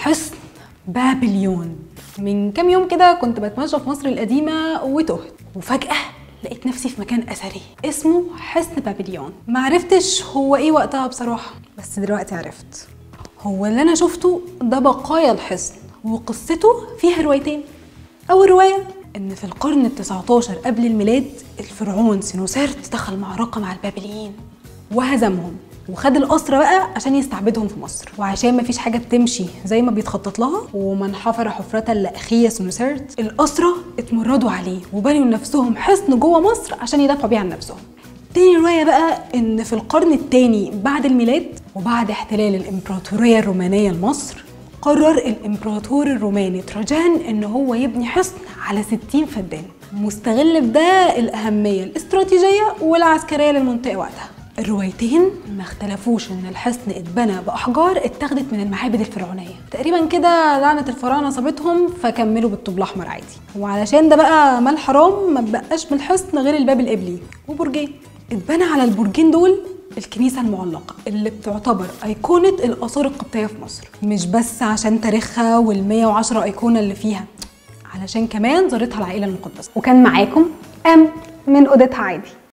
حصن بابليون من كام يوم كده كنت بتمشى في مصر القديمة وتهت وفجأة لقيت نفسي في مكان أثري اسمه حصن بابليون معرفتش هو ايه وقتها بصراحة بس دلوقتي عرفت هو اللي أنا شفته ده بقايا الحصن وقصته فيها روايتين أول رواية إن في القرن التسعة عشر قبل الميلاد الفرعون سينوسيرت دخل معركة مع البابليين وهزمهم وخد الأسرة بقى عشان يستعبدهم في مصر وعشان مفيش حاجة بتمشي زي ما بيتخطط لها ومن حفر حفرة لأخيه سنوسرت الأسرة اتمردوا عليه وبنوا لنفسهم حصن جوه مصر عشان يدافعوا بيه عن نفسهم تاني رواية بقى إن في القرن الثاني بعد الميلاد وبعد احتلال الإمبراطورية الرومانية لمصر قرر الإمبراطور الروماني تراجان إن هو يبني حصن على 60 فدان مستغل بده الأهمية الاستراتيجية والعسكرية للمنطقة وقتها الروايتين ما اختلفوش ان الحصن اتبنى باحجار اتاخدت من المعابد الفرعونيه تقريبا كده لعنه الفراعنه صابتهم فكملوا بالطوب الاحمر عادي وعلشان ده بقى مال حرام ما بقاش من الحصن غير الباب القبلي وبرجين اتبنى على البرجين دول الكنيسة المعلقة اللي بتعتبر أيقونة الآثار القبطية في مصر مش بس عشان تاريخها وال 110 أيقونة اللي فيها علشان كمان زارتها العائلة المقدسة وكان معاكم أم من أوضتها عادي